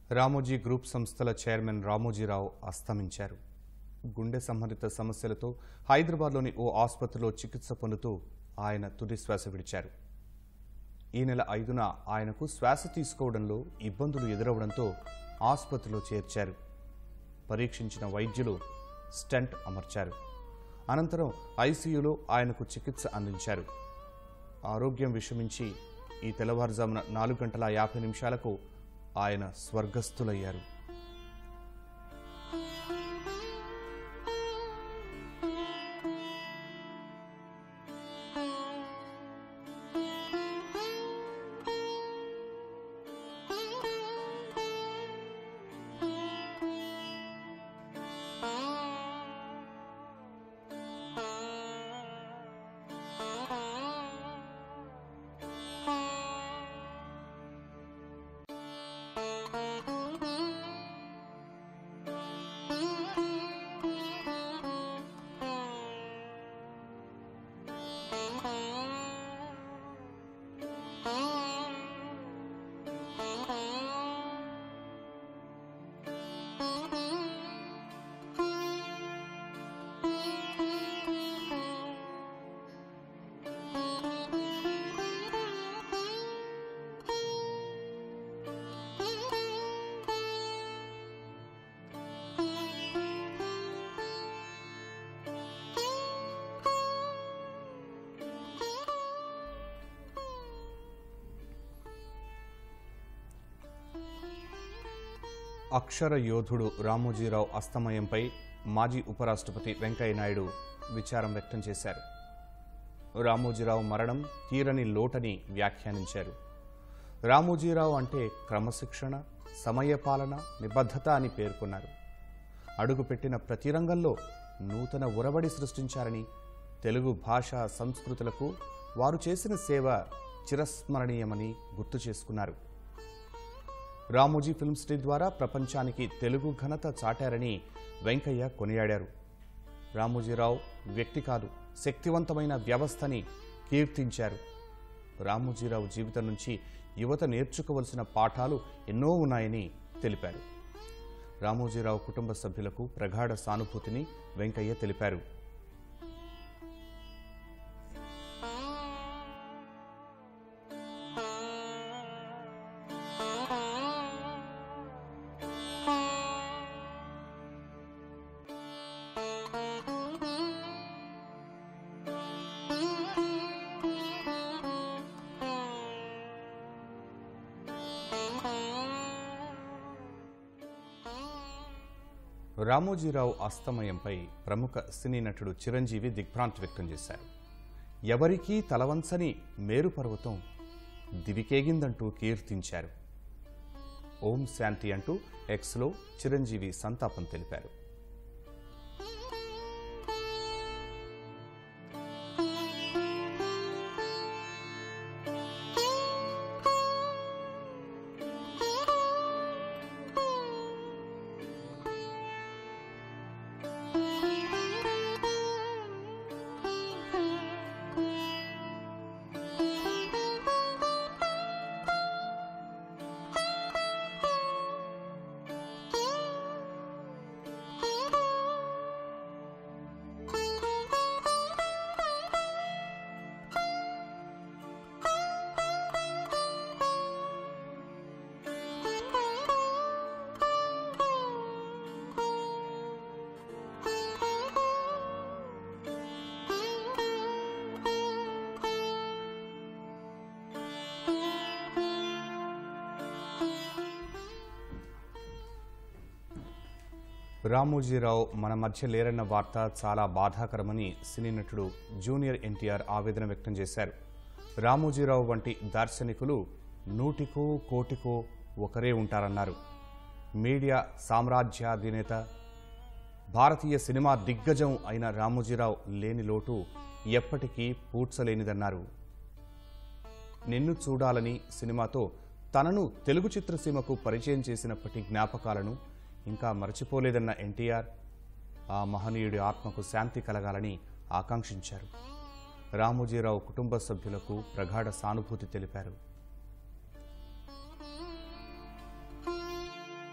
Ramoji group సంస్థల chairman Ramoji Rao అస్తమించారు గుండె సంబంధిత సమస్యలతో హైదరాబాద్లోని ఓ ఆసుపత్రిలో చికిత్స పొందుతూ ఆయన తుది శ్వాస విడిచారు ఈ నెల ఐదున ఆయనకు శ్వాస తీసుకోవడంలో ఇబ్బందులు ఎదురవడంతో ఆసుపత్రిలో చేర్చారు పరీక్షించిన వైద్యులు స్టంట్ అమర్చారు అనంతరం ఐసీయూలో ఆయనకు చికిత్స అందించారు ఆరోగ్యం విషమించి ఈ తెల్లవారుజామున నాలుగు గంటల యాభై నిమిషాలకు ఆయన స్వర్గస్థులయ్యారు అక్షర యోధుడు రామోజీరావు అస్తమయంపై మాజీ ఉపరాష్ట్రపతి వెంకయ్యనాయుడు విచారం వ్యక్తం చేశారు రామోజీరావు మరణం తీరని లోటని వ్యాఖ్యానించారు రామోజీరావు అంటే క్రమశిక్షణ సమయపాలన నిబద్ధత అని పేర్కొన్నారు అడుగుపెట్టిన ప్రతి రంగంలో నూతన ఉరబడి సృష్టించారని తెలుగు భాష సంస్కృతులకు వారు చేసిన సేవ చిరస్మరణీయమని గుర్తు చేసుకున్నారు రామోజీ ఫిల్మ్ సిటీ ద్వారా ప్రపంచానికి తెలుగు ఘనత చాటారని వెంకయ్య కొనియాడారు రామోజీరావు వ్యక్తి కాదు శక్తివంతమైన వ్యవస్థని కీర్తించారు రామోజీరావు జీవితం నుంచి యువత నేర్చుకోవలసిన పాఠాలు ఎన్నో ఉన్నాయని తెలిపారు రామోజీరావు కుటుంబ సభ్యులకు ప్రగాఢ సానుభూతిని వెంకయ్య తెలిపారు రామోజీరావు అస్తమయంపై ప్రముఖ సినీ నటుడు చిరంజీవి దిగ్భ్రాంతి వ్యక్తం చేశారు ఎవరికీ తలవంచని మేరు పర్వతం దివికేగిందంటూ కీర్తించారు ఓం శాంతి అంటూ ఎక్స్లో చిరంజీవి సంతాపం తెలిపారు రామోజీరావు మన మధ్య లేరన్న వార్త చాలా బాధాకరమని సినీ నటుడు జూనియర్ ఎన్టీఆర్ ఆవేదన వ్యక్తం చేశారు రామోజీరావు వంటి దార్శనికులు నూటికో కోటికో ఒకరే ఉంటారన్నారు మీడియా సామ్రాజ్యాధినేత భారతీయ సినిమా దిగ్గజం అయిన రామోజీరావు లేని లోటు ఎప్పటికీ పూడ్చలేనిదన్నారు నిన్ను చూడాలని సినిమాతో తనను తెలుగు చిత్రసీమకు పరిచయం చేసినప్పటి జ్ఞాపకాలను ఇంకా మరచిపోలేదన్న ఎన్టీఆర్ ఆ మహనీయుడి ఆత్మకు శాంతి కలగాలని ఆకాంక్షించారు రామోజీరావు కుటుంబ సభ్యులకు ప్రగాఢ సానుభూతి తెలిపారు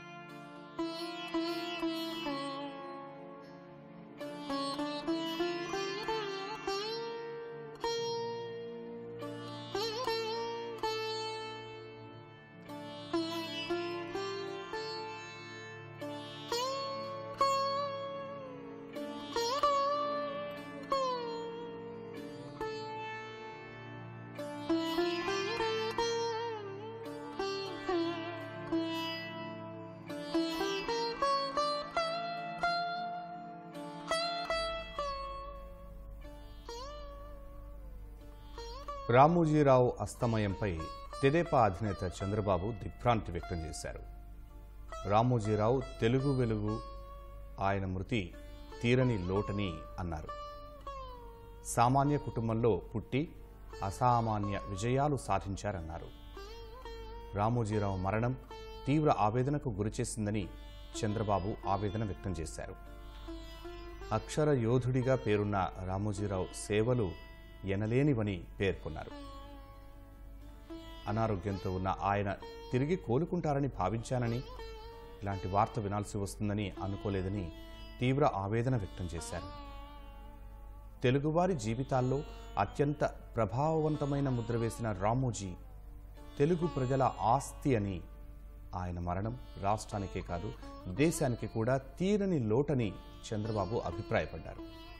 రామోజీరావు అస్తమయంపై తెదేపా అధినేత చంద్రబాబు దిగ్భ్రాంతి వ్యక్తం చేశారు రామోజీరావు తెలుగు వెలుగు ఆయన మృతి తీరని లోటని అన్నారు సామాన్య కుటుంబంలో పుట్టి అసామాన్య విజయాలు సాధించారన్నారు రామోజీరావు మరణం తీవ్ర ఆవేదనకు గురిచేసిందని చంద్రబాబు ఆవేదన వ్యక్తం చేశారు అక్షర యోధుడిగా పేరున్న రామోజీరావు సేవలు ఎనలేనివని పేర్కొన్నారు అనారోగ్యంతో ఉన్న ఆయన తిరిగి కోలుకుంటారని భావించానని ఇలాంటి వార్త వినాల్సి వస్తుందని అనుకోలేదని తీవ్ర ఆవేదన వ్యక్తం చేశారు తెలుగువారి జీవితాల్లో అత్యంత ప్రభావవంతమైన ముద్ర వేసిన రామోజీ తెలుగు ప్రజల ఆస్తి అని ఆయన మరణం రాష్ట్రానికే కాదు దేశానికి కూడా తీరని లోటని చంద్రబాబు అభిప్రాయపడ్డారు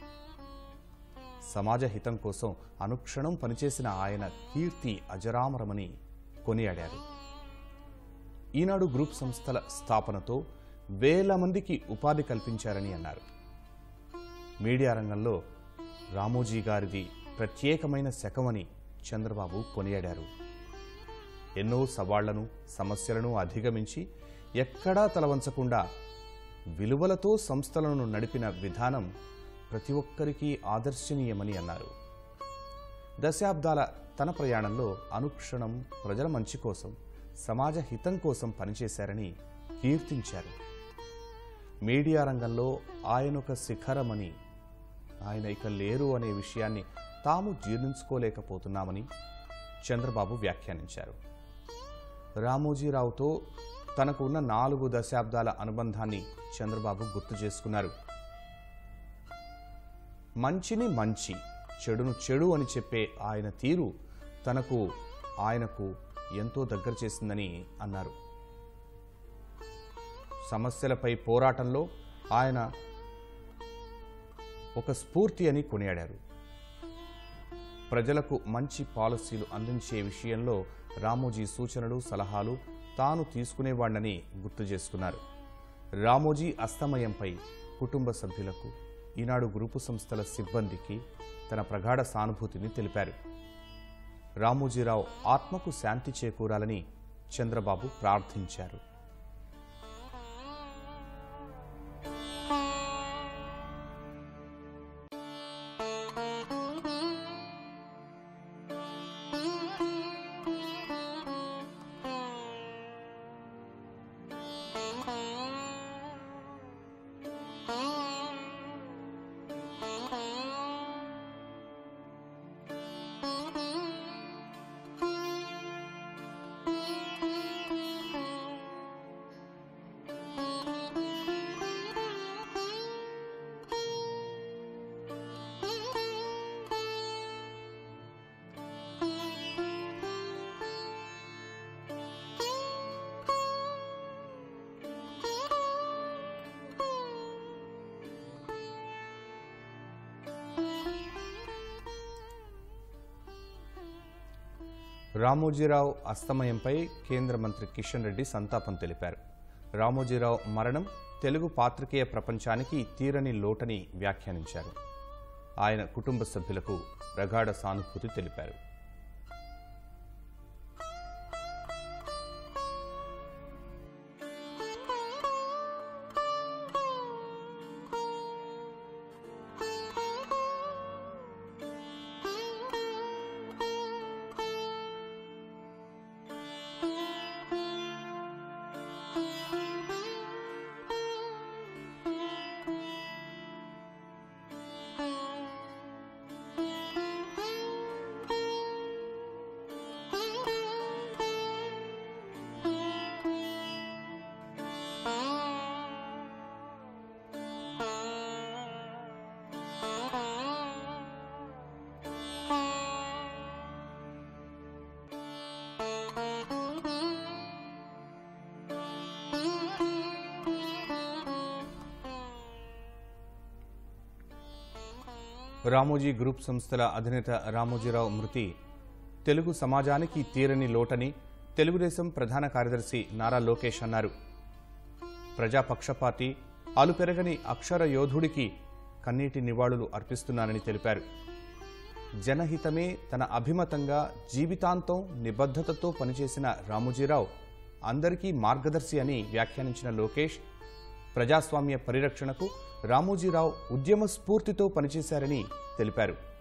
సమాజ హితం కోసం అనుక్షణం పనిచేసిన ఆయన కీర్తి అజరామరమని కొనియాడారు ఈనాడు గ్రూప్ సంస్థల స్థాపనతో వేల మందికి ఉపాధి కల్పించారని అన్నారు మీడియా రంగంలో రామోజీ గారిది ప్రత్యేకమైన శకమని చంద్రబాబు కొనియాడారు ఎన్నో సవాళ్లను సమస్యలను అధిగమించి ఎక్కడా తలవంచకుండా విలువలతో సంస్థలను నడిపిన విధానం ప్రతి ఒక్కరికి ఆదర్శనీయమని అన్నారు దశాబ్దాల తన ప్రయాణంలో అనుక్షణం ప్రజల మంచి కోసం సమాజ హితం కోసం పనిచేశారని కీర్తించారు మీడియా రంగంలో ఆయనొక శిఖరమని ఆయన ఇక లేరు అనే విషయాన్ని తాము జీర్ణించుకోలేకపోతున్నామని చంద్రబాబు వ్యాఖ్యానించారు రామోజీరావుతో తనకు ఉన్న నాలుగు దశాబ్దాల అనుబంధాన్ని చంద్రబాబు గుర్తు చేసుకున్నారు మంచిని మంచి చెడును చెడు అని చెప్పే ఆయన తీరు తనకు ఆయనకు ఎంతో దగ్గర చేసిందని అన్నారు సమస్యలపై పోరాటంలో ఆయన ఒక స్ఫూర్తి అని కొనియాడారు ప్రజలకు మంచి పాలసీలు అందించే విషయంలో రామోజీ సూచనలు సలహాలు తాను తీసుకునేవాణ్ణని గుర్తు చేసుకున్నారు రామోజీ అస్తమయంపై కుటుంబ సభ్యులకు ఈనాడు గ్రూపు సంస్థల సిబ్బందికి తన ప్రగాఢ సానుభూతిని తెలిపారు రామోజీరావు ఆత్మకు శాంతి చేకూరాలని చంద్రబాబు ప్రార్థించారు రామోజీరావు అస్తమయంపై కేంద్ర మంత్రి కిషన్ రెడ్డి సంతాపం తెలిపారు రామోజీరావు మరణం తెలుగు పాత్రికేయ ప్రపంచానికి తీరని లోటని వ్యాఖ్యానించారు ఆయన కుటుంబ సభ్యులకు ప్రగాఢ సానుభూతి తెలిపారు రామోజీ గ్రూప్ సంస్థల అధినేత రామోజీరావు మృతి తెలుగు సమాజానికి తీరని లోటని తెలుగుదేశం ప్రధాన కార్యదర్శి నారా లోకేష్ అన్నారు ప్రజాపక్షపాతి అలుపెరగని అక్షర యోధుడికి కన్నీటి నివాళులు అర్పిస్తున్నానని తెలిపారు జనహితమే తన అభిమతంగా జీవితాంతం నిబద్ధతతో పనిచేసిన రామోజీరావు అందరికీ మార్గదర్శి అని వ్యాఖ్యానించిన లోకేష్ ప్రజాస్వామ్య పరిరక్షణకు రామోజీరావు ఉద్యమ స్ఫూర్తితో పనిచేశారని తెలిపారు